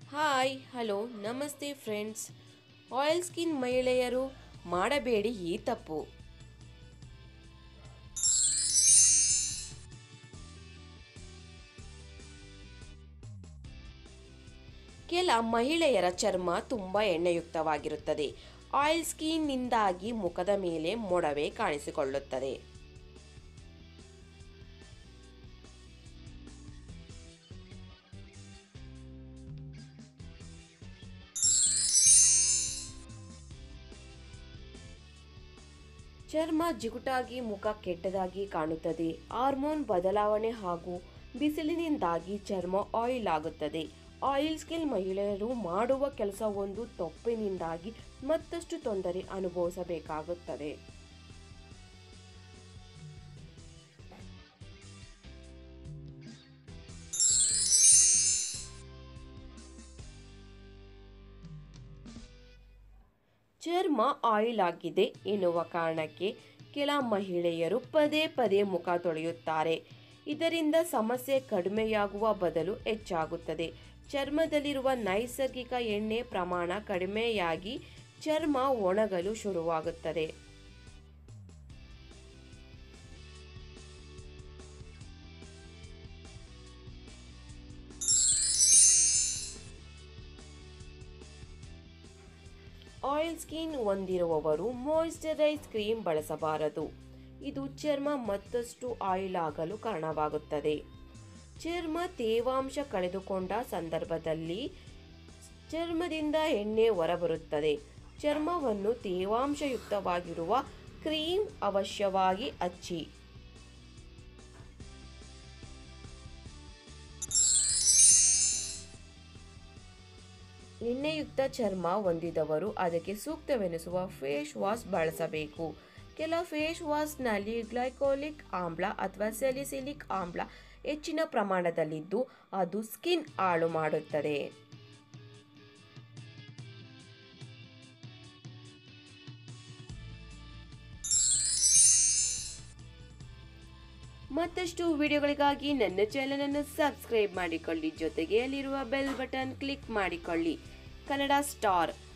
hi hello ನಮಸ್ತೆ friends oil skin ಮಹಿಳೆಯರು ಮಾಡಬೇಡಿ ಈ ತಪ್ಪು ಕೆಲ ಮಹಿಳೆಯರ ಚರ್ಮ ತುಂಬ ಎಣ್ಣೆಯುಕ್ತವಾಗಿರುತ್ತದೆ ಆಯಿಲ್ ಸ್ಕಿನ್ನಿಂದಾಗಿ ಮುಖದ ಮೇಲೆ ಮೊಡವೆ ಕಾಣಿಸಿಕೊಳ್ಳುತ್ತದೆ ಚರ್ಮ ಜಿಗುಟಾಗಿ ಮುಖ ಕೆಟ್ಟದಾಗಿ ಕಾಣುತ್ತದೆ ಹಾರ್ಮೋನ್ ಬದಲಾವಣೆ ಹಾಗೂ ಬಿಸಿಲಿನಿಂದಾಗಿ ಚರ್ಮ ಆಯಿಲ್ ಆಗುತ್ತದೆ ಆಯಿಲ್ ಸ್ಕಿನ್ ಮಹಿಳೆಯರು ಮಾಡುವ ಕೆಲಸವೊಂದು ತಪ್ಪಿನಿಂದಾಗಿ ಮತ್ತಷ್ಟು ತೊಂದರೆ ಅನುಭವಿಸಬೇಕಾಗುತ್ತದೆ ಚರ್ಮ ಆಯಿಲ್ ಆಗಿದೆ ಎನ್ನುವ ಕಾರಣಕ್ಕೆ ಕೆಲ ಮಹಿಳೆಯರು ಪದೇ ಪದೇ ಮುಖ ತೊಳೆಯುತ್ತಾರೆ ಇದರಿಂದ ಸಮಸ್ಯೆ ಕಡಿಮೆಯಾಗುವ ಬದಲು ಹೆಚ್ಚಾಗುತ್ತದೆ ಚರ್ಮದಲ್ಲಿರುವ ನೈಸರ್ಗಿಕ ಎಣ್ಣೆ ಪ್ರಮಾಣ ಕಡಿಮೆಯಾಗಿ ಚರ್ಮ ಒಣಗಲು ಶುರುವಾಗುತ್ತದೆ ಆಯಿಲ್ ಸ್ಕಿನ್ ಹೊಂದಿರುವವರು ಮಾಯಿಶ್ಚರೈಸ್ ಕ್ರೀಮ್ ಬಳಸಬಾರದು ಇದು ಚರ್ಮ ಮತ್ತಷ್ಟು ಆಯಿಲ್ ಆಗಲು ಕಾರಣವಾಗುತ್ತದೆ ಚರ್ಮ ತೇವಾಂಶ ಕಳೆದುಕೊಂಡ ಸಂದರ್ಭದಲ್ಲಿ ಚರ್ಮದಿಂದ ಎಣ್ಣೆ ಹೊರಬರುತ್ತದೆ ಚರ್ಮವನ್ನು ತೇವಾಂಶಯುಕ್ತವಾಗಿರುವ ಕ್ರೀಮ್ ಅವಶ್ಯವಾಗಿ ಹಚ್ಚಿ ಎಣ್ಣೆಯುಕ್ತ ಚರ್ಮ ಹೊಂದಿದವರು ಅದಕ್ಕೆ ಸೂಕ್ತವೆನಿಸುವ ಫೇಸ್ ವಾಶ್ ಬಳಸಬೇಕು ಕೆಲ ಫೇಸ್ ವಾಶ್ನಲ್ಲಿ ಗ್ಲೈಕೋಲಿಕ್ ಆಮ್ಲ ಅಥವಾ ಸೆಲಿಸಿಲಿಕ್ ಆಮ್ಲ ಹೆಚ್ಚಿನ ಪ್ರಮಾಣದಲ್ಲಿದ್ದು ಅದು ಸ್ಕಿನ್ ಹಾಳು ಮಾಡುತ್ತದೆ ಮತ್ತಷ್ಟು ವಿಡಿಯೋಗಳಿಗಾಗಿ ನನ್ನ ಚಾನಲನ್ನು ಸಬ್ಸ್ಕ್ರೈಬ್ ಮಾಡಿಕೊಳ್ಳಿ ಜೊತೆಗೆ ಅಲ್ಲಿರುವ ಬೆಲ್ ಬಟನ್ ಕ್ಲಿಕ್ ಮಾಡಿಕೊಳ್ಳಿ ಕನ್ನಡ ಸ್ಟಾರ್